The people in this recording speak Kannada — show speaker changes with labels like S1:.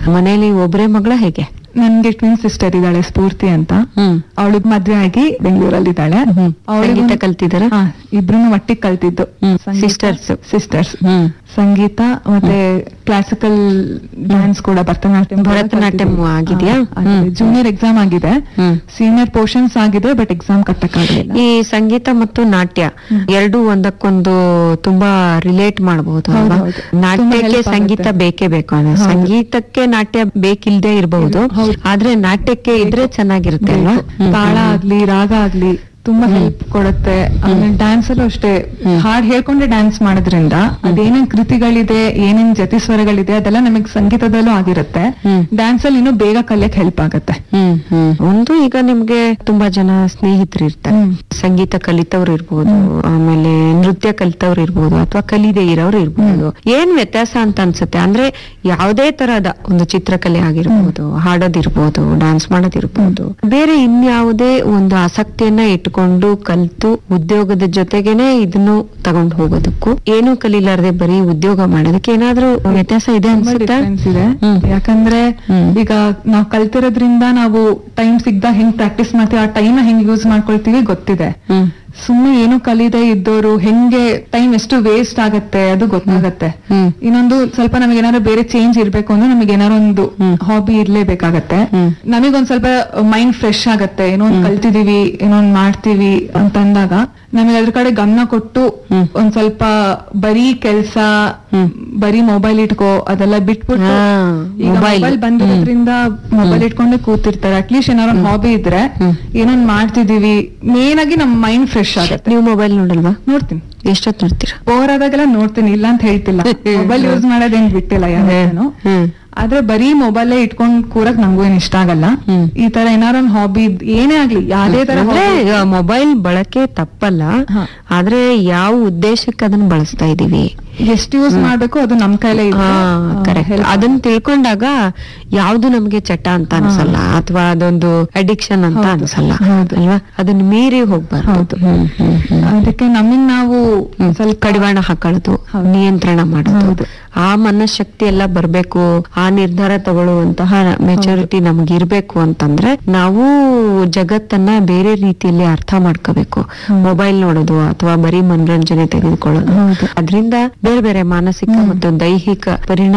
S1: ಮನೇಲಿ ಒಬ್ರೇ ಮಗಳ ಹೇಗೆ
S2: ನನ್ಗೆ ಟ್ವಿನ್ ಸಿಸ್ಟರ್ ಇದ್ದಾಳೆ ಸ್ಫೂರ್ತಿ ಅಂತ
S1: ಹ್ಮ್
S2: ಅವಳು ಮದ್ವೆ ಆಗಿ ಬೆಂಗಳೂರಲ್ಲಿ ಇದ್ದಾಳೆ
S1: ಹ್ಮ್. ಸಂಗೀತ ಕಲ್ತಿದಾರ
S2: ಇಬ್ರು ಒಟ್ಟಿಗೆ ಕಲ್ತಿದ್ದು
S1: ಹ್ಮ್. Sisters.
S2: ಸಿಸ್ಟರ್ಸ್
S1: ಹ್ಮ್
S2: ಸಂಗೀತ ಮತ್ತೆ ಕ್ಲಾಸಿಕಲ್ ಡ್ಯಾನ್ಸ್ ಕೂಡ ಭರತನಾಟ್ಯಂ ಕೂಡ
S1: ಭರತನಾಟ್ಯಂ
S2: ಕಲ್ತಿದ್ದು.
S1: ಆಗಿದ್ಯಾ?
S2: ಹಾ,
S1: ಹ್ಮ್.
S2: ಜೂನಿಯರ್ ಎಕ್ಸಾಮ್ ಆಗಿದೆ
S1: ಹ್ಮ್
S2: ಸೀನಿಯರ್ ಪೋರ್ಷನ್ಸ್ ಆಗಿದೆ ಬಟ್ ಎಕ್ಸಾಮ್ ಕಟ್ಟಕ್ಕಾಗಲಿಲ್ಲ
S1: ಈ ಸಂಗೀತ ಮತ್ತು ನಾಟ್ಯ ಎರಡೂ ಒಂದಕ್ಕೊಂದು ತುಂಬಾ ರಿಲೇಟ್ ಮಾಡಬಹುದು ಅಲ್ವಾ
S2: ಹೌದು, ಹೌದು. ತುಂಬಾ
S1: ನಾಟ್ಯಕ್ಕೆ
S2: help
S1: ಸಂಗೀತ
S2: ಆಗುತ್ತೆ.
S1: ಬೇಕೇ ಬೇಕು ಅಂದ್ರೆ
S2: ಹೌದು.
S1: ಸಂಗೀತಕ್ಕೆ ನಾಟ್ಯ ಬೇಕಿಲ್ದೇ ಇರಬಹುದು
S2: ಹೌದು.
S1: ಆದ್ರೆ ನಾಟ್ಯಕ್ಕೆ ಇದ್ರೆ ಚೆನ್ನಾಗಿರುತ್ತೆ ಅಲ್ವಾ
S2: ಬೇಕು. ತಾಳ ಆಗ್ಲಿ ರಾಗ ಆಗ್ಲಿ ತುಂಬಾ ಹೆಲ್ಪ್ ಕೊಡುತ್ತೆ ಆಮೇಲೆ ಡ್ಯಾನ್ಸ್ ಅಲ್ಲೂ ಅಷ್ಟೇ ಹಾಡ್ ಹೇಳ್ಕೊಂಡೆ ಡ್ಯಾನ್ಸ್ ಮಾಡೋದ್ರಿಂದ ಅದೇನೇನ್ ಕೃತಿಗಳಿದೆ ಏನೇನ್ ಜತಿ ಸ್ವರಗಳಿದೆ ಅದೆಲ್ಲ ನಮಗೆ ಸಂಗೀತದಲ್ಲೂ ಆಗಿರುತ್ತೆ
S1: ಹ್ಮ್.
S2: ಡ್ಯಾನ್ಸ್ ಅಲ್ಲಿ ಇನ್ನೂ ಬೇಗ ಕಲಿಯಕ್ ಹೆಲ್ಪ್ ಆಗುತ್ತೆ
S1: ಹ್ಮ್ ಹ್ಮ್ ಒಂದು ಈಗ ನಿಮ್ಗೆ ತುಂಬಾ ಜನ ಸ್ನೇಹಿತರು ಇರ್ತಾರೆ
S2: ಹ್ಮ್.
S1: ಸಂಗೀತ ಕಲಿತವ್ರು ಇರ್ಬೋದು ಆಮೇಲೆ ನೃತ್ಯ ಕಲಿತವ್ರು ಇರ್ಬೋದು ಅಥವಾ ಕಲಿದೇ ಇರೋರು ಇರ್ಬೋದು ಏನ್ ವ್ಯತ್ಯಾಸ ಅಂತ ಅನ್ಸುತ್ತೆ ಅಂದ್ರೆ ಯಾವುದೇ ತರಹದ ಒಂದು ಚಿತ್ರಕಲೆ ಆಗಿರ್ಬೋದು ಹಾಡೋದಿರ್ಬೋದು ಡ್ಯಾನ್ಸ್ ಮಾಡೋದಿರ್ಬೋದು ಬೇರೆ ಇನ್ಯಾವುದೇ ಒಂದು ಆಸಕ್ತಿಯನ್ನ ಇಟ್ಕೊಂಡು ಕಲ್ತು ಉದ್ಯೋಗದ ಜೊತೆಗೇನೆ ಇದನ್ನು ತಗೊಂಡು ಹೋಗೋದಕ್ಕೂ ಏನು ಕಲೀಲಾರ್ದೆ ಬರೀ ಉದ್ಯೋಗ ಮಾಡೋದಕ್ಕೆ ಏನಾದ್ರೂ ವ್ಯತ್ಯಾಸ ಇದೆ
S2: ತುಂಬಾ
S1: ಅನ್ಸುತ್ತಾ
S2: ಡಿಫ್ರೆನ್ಸ್ ಇದೆ
S1: ಹ್ಮ್.
S2: ಯಾಕಂದ್ರೆ
S1: ಹ್ಮ್.
S2: ಈಗ ನಾವ್ ಕಲ್ತಿರೋದ್ರಿಂದ ನಾವು ಟೈಮ್ ಸಿಗ್ದಾಗ ಹೆಂಗ್ ಪ್ರಾಕ್ಟೀಸ್ ಮಾಡ್ತೀವಿ ಆ ಟೈಮ್ ಹೆಂಗ್ ಯೂಸ್ ಮಾಡ್ಕೊಳ್ತೀವಿ ಗೊತ್ತಿದೆ
S1: ಹ್ಮ್
S2: ಸುಮ್ಮನೆ ಏನು ಕಲಿದೇ ಇದ್ದೋರು ಹೆಂಗೆ ಟೈಮ್ ಎಷ್ಟು ವೇಸ್ಟ್ ಆಗತ್ತೆ ಅದು ಗೊತ್ತಾಗತ್ತೆ
S1: ಹ್ಮ್.
S2: ಇನ್ನೊಂದು ಸ್ವಲ್ಪ ನಮಗೆ ಏನಾದ್ರು ಬೇರೆ ಚೇಂಜ್ ಇರ್ಬೇಕು ಅಂದ್ರೆ ನಮಗೆ ಏನಾದ್ರು ಒಂದು ಹಾಬಿ ಇರ್ಲೇಬೇಕಾಗತ್ತೆ
S1: ಹ್ಮ್.
S2: ನಮಗೊಂದ್ ಸ್ವಲ್ಪ ಮೈಂಡ್ ಫ್ರೆಶ್ ಆಗತ್ತೆ ಏನೋ ಒಂದ್ ಕಲ್ತಿದೀವಿ ಏನೋ ಒಂದ್ ಮಾಡ್ತೀವಿ ಅಂತ ಅಂದಾಗ ನಮಗೆ ಅದ್ರ ಕಡೆ ಗಮನ ಕೊಟ್ಟು
S1: ಹ್ಮ್.
S2: ಒಂದ್ ಸ್ವಲ್ಪ ಬರೀ ಕೆಲ್ಸ
S1: ಹ್ಮ್.
S2: ಬರೀ ಮೊಬೈಲ್ ಇಟ್ಕೋ ಅದೆಲ್ಲ ಬಿಟ್ಬಿಟ್ಟು
S1: ಹಾ,
S2: ಈಗ
S1: mobile.
S2: ಮೊಬೈಲ್ ಬಂದಿರೋದ್ರಿಂದ ಮೊಬೈಲ್ ಇಟ್ಕೊಂಡೆ ಕೂತಿರ್ತಾರೆ ಅಟ್ಲೀಸ್ಟ್ ಏನಾದ್ರು ಒಂದು ಹಾಬಿ ಇದ್ರೆ
S1: ಹ್ಮ್.
S2: ಏನೊಂದ್ ಮಾಡ್ತಿದೀವಿ ಮೇನ್ ಆಗಿ ನಮ್ ಮೈಂಡ್ ಫ್ರೆಶ್ ಆಗತ್ತೆ
S1: ನೀವು ಮೊಬೈಲ್ ನೋಡಲ್ವಾ
S2: ನೋಡ್ತೀನಿ
S1: ಎಷ್ಟೊತ್ತು ನೋಡ್ತೀರಾ
S2: ಬೋರ್ ಆದಾಗೆಲ್ಲ ನೋಡ್ತೀನಿ ಇಲ್ಲ ಅಂತ ಹೇಳ್ತಿಲ್ಲ ಮೊಬೈಲ್ ಯೂಸ್ ಮಾಡೋದೇನ್ ಬಿಟ್ಟಿಲ್ಲ ಯಾರು
S1: ಹ್ಮ್
S2: ಆದ್ರೆ ಬರೀ ಮೊಬೈಲ್ ಇಟ್ಕೊಂಡ್ ಕೂರಕ್ ನಂಗೂ ಏನ್ ಇಷ್ಟ ಆಗಲ್ಲ
S1: ಹ್ಮ್.
S2: ಈ ತರ ಏನಾರ ಒಂದ್ ಹಾಬಿ ಏನೇ ಆಗ್ಲಿ ಯಾವ್ದೇ ತರ
S1: ಅಂದ್ರೆ
S2: hobby-
S1: ಈಗ ಮೊಬೈಲ್ ಬಳಕೆ ತಪ್ಪಲ್ಲ
S2: ಹಾ.
S1: ಆದ್ರೆ ಯಾವ ಉದ್ದೇಶಕ್ಕೆ ಅದನ್ನ ಬಳಸ್ತಾ ಇದೀವಿ
S2: ಎಷ್ಟು ಯೂಸ್ ಮಾಡ್ಬೇಕು ಅದು ನಮ್ ಕೈಲೇ ಇದೆ
S1: ಹಾ
S2: ಆ,
S1: ಕರೆಕ್ಟ್
S2: help
S1: ಅದನ್ನ ತಿಳ್ಕೊಂಡಾಗ ಯಾವ್ದು ನಮ್ಗೆ ಚಟ ಅಂತ ಅನ್ಸಲ್ಲ ಅಥವಾ ಅದೊಂದು ಅಡಿಕ್ಷನ್ ಅಂತ
S2: ಹೌದು.
S1: ಅನ್ಸಲ್ಲ
S2: ಹೌದು.
S1: ಅಲ್ವಾ ಅದನ್ನ ಮೀರಿ ಹೋಗ್ಬಾರ್ದು
S2: ಹೌದು.
S1: ಹ್ಮ್, ಹ್ಮ್, ಹ್ಮ್.
S2: ಅದಕ್ಕೆ ನಮಿಗ್ ನಾವು
S1: ಸ್ವಲ್ಪ ಕಡಿವಾಣ ಹಾಕೊಳ್ಳೋದು
S2: ಹೌದು.
S1: ನಿಯಂತ್ರಣ ಮಾಡೋದು
S2: ಹೌದು.
S1: ಆ ಮನಃಶಕ್ತಿ ಎಲ್ಲ ಬರ್ಬೇಕು ಆ ನಿರ್ಧಾರ ತಗೊಳ್ಳುವಂತಹ ಮೆಚುರಿಟಿ ನಮ್ಗೆ ಇರ್ಬೇಕು ಅಂತಂದ್ರೆ ನಾವು ಜಗತ್ತನ್ನ ಬೇರೆ ರೀತಿಯಲ್ಲಿ ಅರ್ಥ ಮಾಡ್ಕೋಬೇಕು ಮೊಬೈಲ್ ನೋಡೋದು ಅಥವಾ ಬರೀ ಮನರಂಜನೆ ತೆಗೆದುಕೊಳ್ಳೋದು
S2: ಹೌದು.
S1: ಅದರಿಂದ ಬೇರೆ ಬೇರೆ ಮಾನಸಿಕ ಮತ್ತು ದೈಹಿಕ ಪರಿಣಾಮ